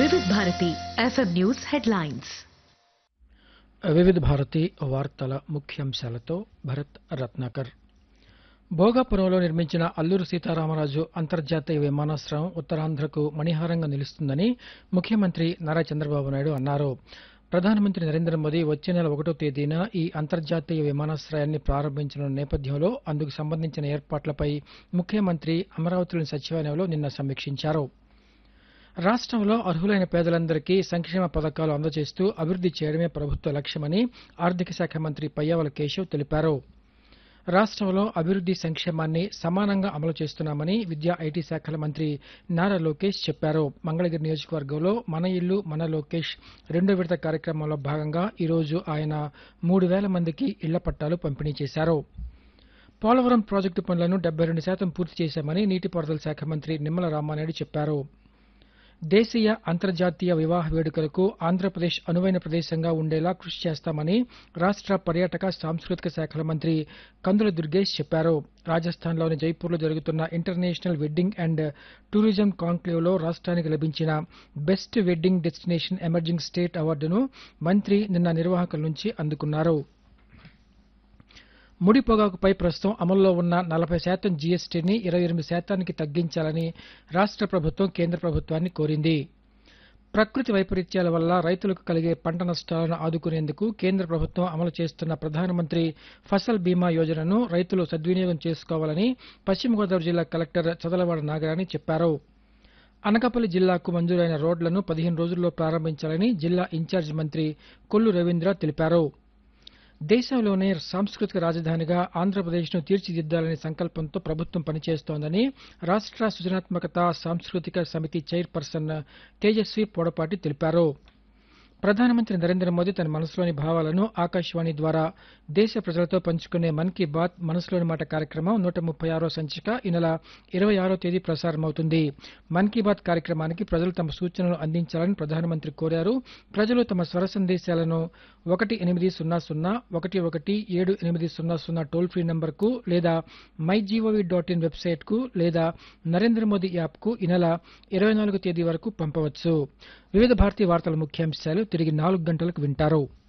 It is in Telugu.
వివిధ భారతి ఎఫ్ఎం న్యూస్ హెడ్లైన్స్ వివిధ భారతి వార్తల ముఖ్యాంశాలతో భరత్ రత్నాకర్ భోగాపురంలో నిర్మించిన అల్లూరు సీతారామరాజు అంతర్జాతీయ విమానాశ్రయం ఉత్తరాంధ్రకు మణిహారంగా నిలుస్తుందని ముఖ్యమంత్రి నారా చంద్రబాబు నాయుడు అన్నారు ప్రధానమంత్రి నరేంద్ర మోదీ వచ్చే నెల ఒకటో తేదీన ఈ అంతర్జాతీయ విమానాశ్రయాన్ని ప్రారంభించిన నేపథ్యంలో అందుకు సంబంధించిన ఏర్పాట్లపై ముఖ్యమంత్రి అమరావతిలోని సచివాలయంలో నిన్న సమీక్షించారు రాష్ట్రంలో అర్హులైన పేదలందరికీ సంక్షేమ పథకాలు అందజేస్తూ అభివృద్ది చేయడమే ప్రభుత్వ లక్ష్యమని ఆర్థిక శాఖ మంత్రి పయ్యావల కేశవ్ తెలిపారు రాష్ట్రంలో అభివృద్ది సంక్షేమాన్ని సమానంగా అమలు చేస్తున్నామని విద్యా ఐటీ శాఖల మంత్రి నారా లోకేష్ చెప్పారు మంగళగిరి నియోజకవర్గంలో మన ఇల్లు మన లోకేష్ రెండో విడత కార్యక్రమంలో భాగంగా ఈరోజు ఆయన మూడు వేల మందికి ఇళ్ల పట్టాలు పంపిణీ చేశారు పోలవరం ప్రాజెక్టు పనులను డెబ్బై రెండు శాతం పూర్తి చేశామని నీటిపారుదల శాఖ మంత్రి నిమ్మల రామానాయుడు చెప్పారు దేశీయ అంతర్జాతీయ వివాహ వేడుకలకు ఆంధ్రప్రదేశ్ అనువైన ప్రదేశంగా ఉండేలా కృషి చేస్తామని రాష్ట్ర పర్యాటక సాంస్కృతిక శాఖల మంత్రి కందుల దుర్గేష్ చెప్పారు రాజస్థాన్లోని జైపూర్లో జరుగుతున్న ఇంటర్నేషనల్ వెడ్డింగ్ అండ్ టూరిజం కాంక్లేవ్లో రాష్ట్రానికి లభించిన best wedding destination emerging state అవార్డును మంత్రి నిన్న నిర్వాహకుల నుంచి అందుకున్నారు ముడి పొగాకుపై ప్రస్తుతం అమల్లో ఉన్న నలభై శాతం జీఎస్టీని ఇరవై ఎనిమిది శాతానికి తగ్గించాలని రాష్ట్ర ప్రభుత్వం కేంద్ర ప్రభుత్వాన్ని కోరింది ప్రకృతి వైపరీత్యాల వల్ల రైతులకు కలిగే పంట నష్టాలను ఆదుకునేందుకు కేంద్ర ప్రభుత్వం అమలు చేస్తున్న ప్రధానమంత్రి ఫసల్ బీమా యోజనను రైతులు సద్వినియోగం చేసుకోవాలని పశ్చిమ గోదావరి జిల్లా కలెక్టర్ చదలవాడ నాగరాణి చెప్పారు అనకాపల్లి జిల్లాకు మంజూరైన రోడ్లను పదిహేను రోజుల్లో ప్రారంభించాలని జిల్లా ఇన్ఛార్జ్ మంత్రి కొల్లు రవీంద్ర తెలిపారు దేశంలోనే సాంస్కృతిక రాజధానిగా ఆంధ్రప్రదేశ్ను తీర్చిదిద్దాలనే సంకల్పంతో ప్రభుత్వం పనిచేస్తోందని రాష్ట్ర సృజనాత్మకత సాంస్కృతిక సమితి చైర్పర్సన్ తేజస్వి పొడపాటి తెలిపారు ప్రధానమంత్రి నరేంద్ర మోదీ తన మనసులోని భావాలను ఆకాశవాణి ద్వారా దేశ ప్రజలతో పంచుకునే మన్ కీ బాత్ మనసులోని మాట కార్యక్రమం నూట ముప్పై ఆరో సంచిక ఈ నెల ఇరవై ఆరో తేదీ ప్రసారమవుతుంది మన్ కీ బాత్ కార్యక్రమానికి ప్రజలు తమ సూచనలు అందించాలని ప్రధానమంత్రి కోరారు ప్రజలు తమ స్వర సందేశాలను ఒకటి ఎనిమిది సున్నా సున్నా ఒకటి ఒకటి ఏడు ఎనిమిది సున్నా సున్నా టోల్ ఫ్రీ నంబర్కు లేదా మై జీఓవి డాట్ ఇన్ వెబ్సైట్కు లేదా నరేంద్ర మోదీ యాప్కు ఈ నెల ఇరవై నాలుగు తేదీ వరకు పంపవచ్చు వివిధ భారతీయ వార్తల ముఖ్యాంశాలు తిరిగి నాలుగు గంటలకు వింటారు